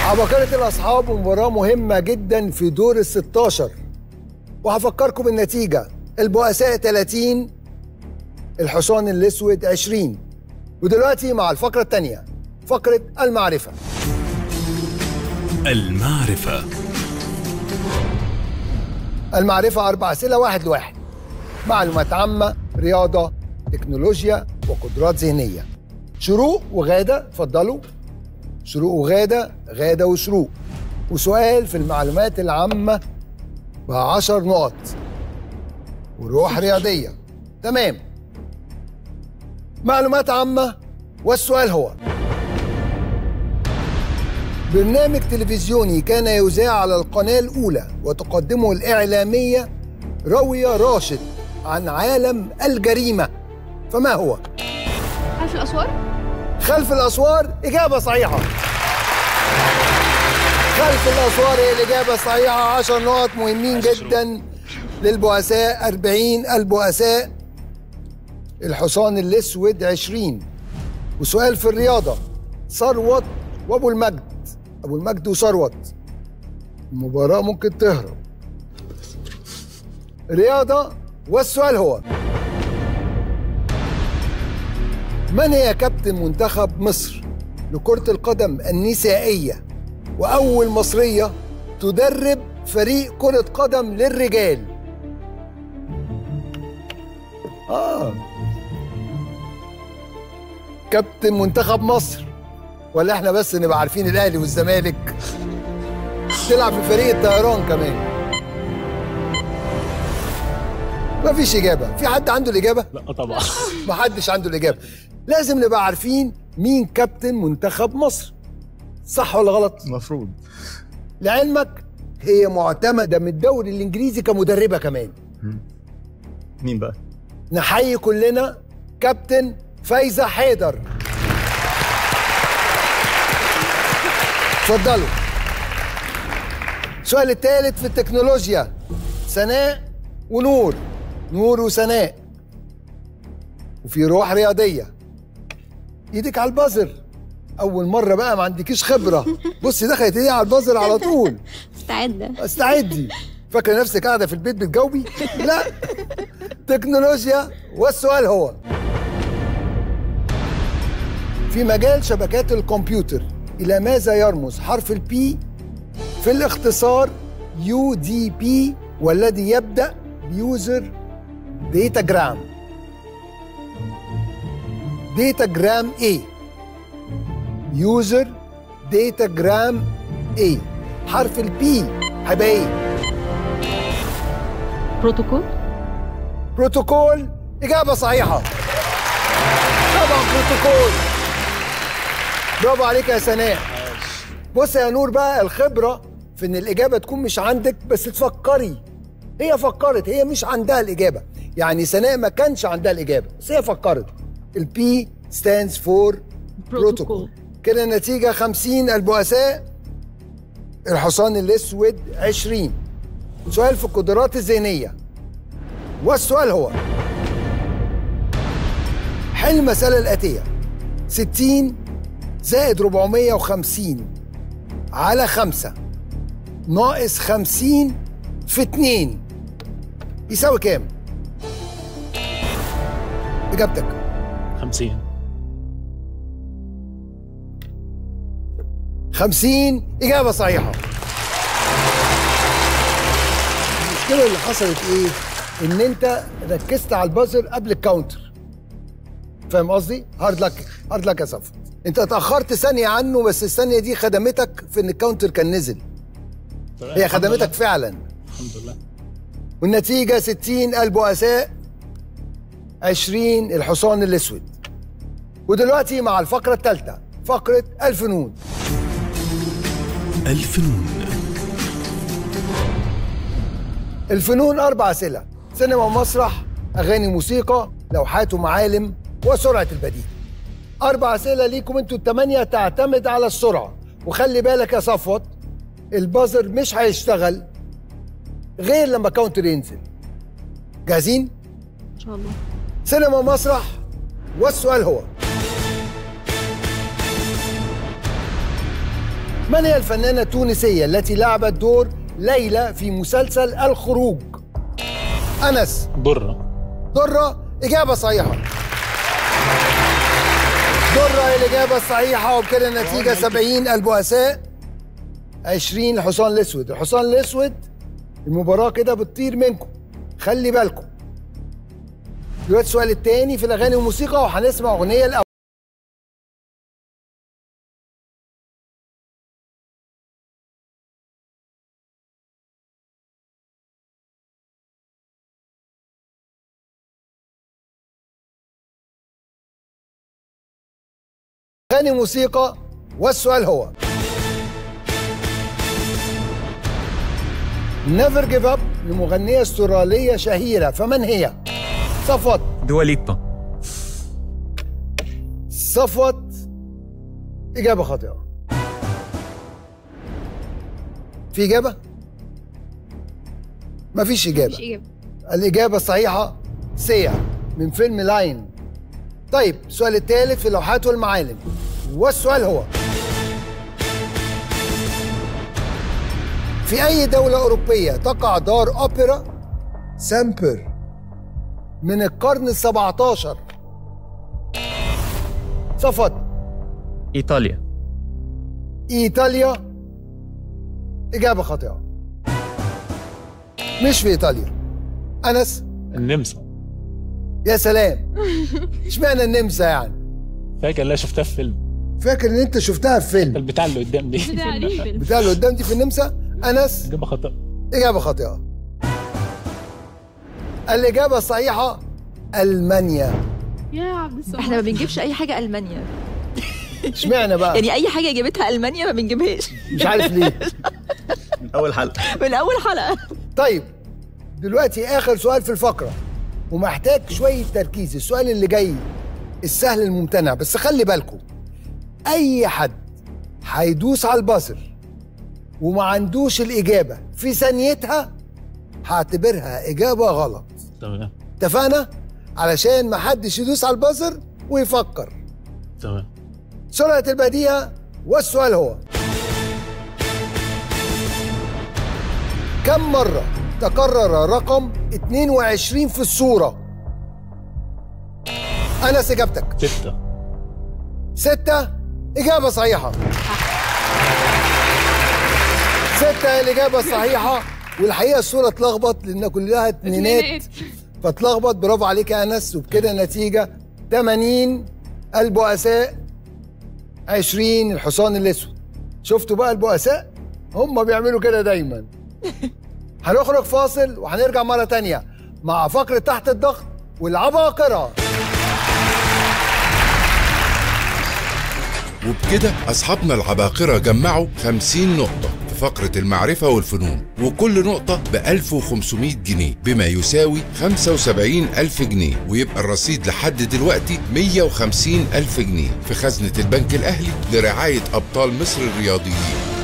عباقرة الأصحاب مباراة مهمة جدا في دور ال 16 وهفكركم بالنتيجة البؤساء 30 الحصان الأسود 20 ودلوقتي مع الفقرة الثانية فقرة المعرفة المعرفة المعرفة أربع أسئلة واحد لواحد معلومات عامة رياضة تكنولوجيا وقدرات ذهنية شروق وغادة اتفضلوا شروق وغادة غادة وشروق وسؤال في المعلومات العامة بعشر نقط وروح رياضية تمام معلومات عامة والسؤال هو برنامج تلفزيوني كان يذاع على القناة الأولى وتقدمه الإعلامية راوية راشد عن عالم الجريمة فما هو؟ خلف الاسوار خلف الأسوار إجابة صحيحة خلف الأسوار هي الإجابة الصحيحة 10 نقط مهمين جدا للبؤساء 40 البؤساء الحصان الأسود 20 وسؤال في الرياضة ثروت وأبو المجد أبو المجد وثروت المباراة ممكن تهرب رياضة والسؤال هو من هي كابتن منتخب مصر لكرة القدم النسائية وأول مصرية تدرب فريق كرة قدم للرجال آه كابتن منتخب مصر ولا احنا بس نبقى عارفين الأهلي والزمالك تلعب في فريق الطيران كمان مفيش إجابة في حد عنده الإجابة؟ لا طبعا ما حدش عنده الإجابة لازم نبقى عارفين مين كابتن منتخب مصر صح ولا غلط؟ المفروض لعلمك هي معتمدة من الدوري الإنجليزي كمدربة كمان مين بقى؟ نحيي كلنا كابتن فايزة حيدر اتفضلوا السؤال الثالث في التكنولوجيا سناء ونور نور وسناء وفي روح رياضية ايدك على البازر أول مرة بقى ما عندكيش خبرة بصي دخلت ايديها على البازر على طول مستعده استعدي فاكره نفسك قاعده في البيت بتجاوبي لا تكنولوجيا والسؤال هو في مجال شبكات الكمبيوتر الى ماذا يرمز حرف البي في الاختصار يو دي بي والذي يبدا بيوزر ديتاجرام ديتاجرام ايه يوزر ديتاجرام ايه حرف البي هيبقى ايه بروتوكول بروتوكول إجابة صحيحة طبعا بروتوكول برافو عليك يا سناء بص يا نور بقى الخبرة في إن الإجابة تكون مش عندك بس تفكري هي فكرت هي مش عندها الإجابة يعني سناء ما كانش عندها الإجابة بس هي فكرت البي stands for بروتوكول كده النتيجة 50 البؤساء الحصان الأسود 20 سؤال في القدرات الذهنية والسؤال هو حل المسألة الآتية 60 زائد 450 على 5 ناقص 50 في 2 يساوي كام؟ إجابتك 50 50 إجابة صحيحة المشكلة اللي حصلت إيه؟ إن أنت ركزت على البازر قبل الكاونتر فاهم قصدي؟ هارد لك هارد لك يا صفا أنت اتأخرت ثانية عنه بس الثانية دي خدمتك في إن الكاونتر كان نزل هي خدمتك فعلا الحمد لله والنتيجة 60 البؤساء 20 الحصان الأسود ودلوقتي مع الفقرة الثالثة فقرة الفنون الفنون الفنون أربع أسئلة سينما ومسرح أغاني موسيقى لوحات ومعالم وسرعة البديهة أربع أسئلة ليكم أنتوا التمانية تعتمد على السرعة وخلي بالك يا صفوت البازر مش هيشتغل غير لما كاونتر ينزل جاهزين؟ ان شاء الله سينما ومسرح والسؤال هو من هي الفنانة التونسية التي لعبت دور ليلى في مسلسل الخروج؟ أنس برة درة إجابة صحيحة درة هي الإجابة الصحيحة وبكده النتيجة 70 البؤساء 20 الحصان الأسود الحصان الأسود المباراة كده بتطير منكم خلي بالكم دلوقتي السؤال التاني في الأغاني والموسيقى وهنسمع أغنية الأول أغاني موسيقى والسؤال هو نيفر جيف اب لمغنية استرالية شهيرة فمن هي؟ صفوت دواليبا صفوت إجابة خاطئة في إجابة؟ مفيش إجابة مش إجابة الإجابة الصحيحة سيا من فيلم لاين طيب السؤال الثالث في اللوحات والمعالم والسؤال هو في أي دولة أوروبية تقع دار أوبرا سامبر من القرن السبعة عشر صفت ايطاليا إيطاليا إجابة خاطئة مش في إيطاليا أنس النمسا يا سلام اشمعنى النمسا يعني فاكر لا شفتها في فيلم فاكر ان انت شفتها في فيلم البتاع اللي قدام دي بتاع ريفل بتاع اللي قدام دي في النمسا انس إجابة خطأ اجابه خاطئه الاجابه الصحيحه المانيا يا عبد الصمد احنا ما بنجيبش اي حاجه المانيا اشمعنى بقى يعني اي حاجه جابتها المانيا ما بنجيبهاش مش عارف ليه من اول حلقه من اول حلقه طيب دلوقتي اخر سؤال في الفقره ومحتاج شويه تركيز السؤال اللي جاي السهل الممتنع بس خلي بالكم اي حد هيدوس على البازر وما عندوش الاجابه في ثانيتها هعتبرها اجابه غلط تمام اتفقنا علشان ما حدش يدوس على البازر ويفكر تمام سرعه البديهه والسؤال هو كم مرة تكرر رقم 22 في الصورة؟ أنس إجابتك ستة ستة إجابة صحيحة ستة هي الإجابة الصحيحة والحقيقة الصورة اتلخبط لأن كلها اتنينات اتنينات. فاتلخبط برافو عليك يا أنس وبكده النتيجة 80 البؤساء 20 الحصان الأسود شفتوا بقى البؤساء هم بيعملوا كده دايما هنخرج فاصل وهنرجع مرة تانية مع فقرة تحت الضغط والعباقرة وبكده أصحابنا العباقرة جمعوا 50 نقطة في فقرة المعرفة والفنون وكل نقطة ب 1500 جنيه بما يساوي 75 ألف جنيه ويبقى الرصيد لحد دلوقتي 150 ألف جنيه في خزنة البنك الأهلي لرعاية أبطال مصر الرياضيين